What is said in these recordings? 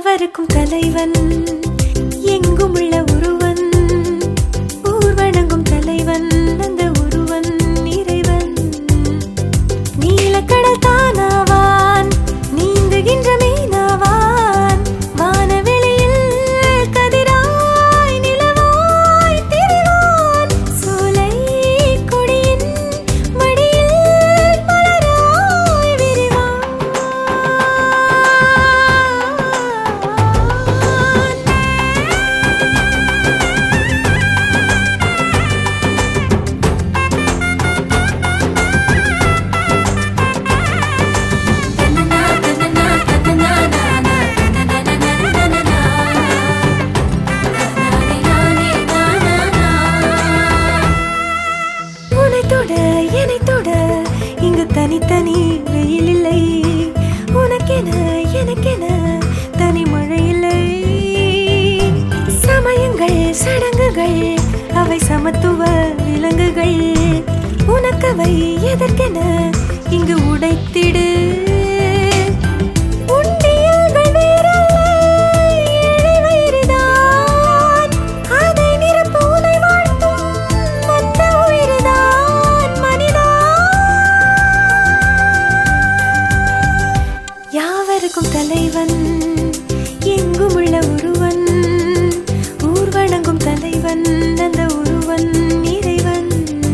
யாவருக்கும் தலைவன் எங்கும் உள்ள ஒருவன் ஊர் வணங்கும் தலைவன் அந்த ஒருவன் இறைவன் நீலக்கடல் தானாவான் நீந்துகின்ற மீனாவான் வானவெளியில் கதிராய் நிலவாய் திரிவான் சோலை கொடியின் மடியில் மலராய் விரிவான் உன்னை தொட என்னை தொட இங்கு தனித்தனி வெயில் இல்லை உனக்கென எனக்கென தனி மழை இல்லை சமயங்கள் சடங்குகள் அவை சமத்துவ விலங்குகள் உனக்கவை எதற்கென இங்கு உடைத்திடு உண்டியல்கள் வேறல்ல, ஏழை வயிறுதான். அதை நிரப்ப உன்னை வாழ்த்தும் வந்த உயிர்தான் மனிதா. யாவருக்கும் தலைவன் எங்கும் உள்ள ஒருவன் ஊர் வணங்கும் தலைவன் அந்த ஒருவன் இறைவன்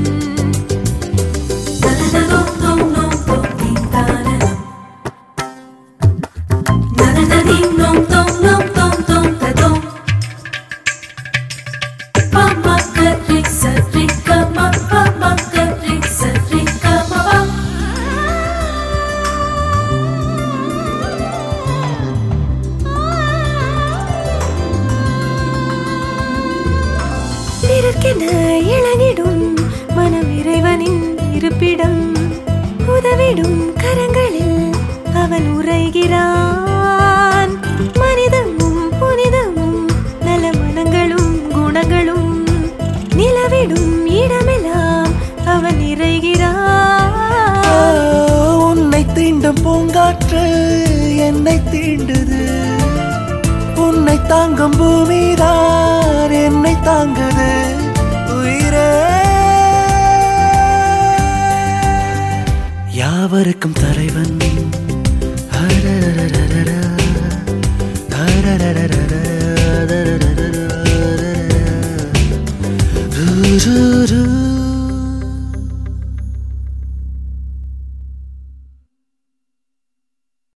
பிறர்க்கென இழங்கிடும் மனம் இறைவனின் இருப்பிடம் உதவிடும் கரங்களில் அவன் உரைகிறான் மனிதமும் புனிதமும் நல மனங்களும் குணங்களும் நிலவிடும் இடமெல்லாம் அவன் நிறைகிறான் உன்னை தீண்டும் பூங்காற்று என்னை தீண்டுது உன்னை தாங்கும் பூமிதான் என்னை தாங்குது உயிரே யாவருக்கும் தலைவன் அரரரரரரா, அரரரரரரா, ரு, ரு, ரு.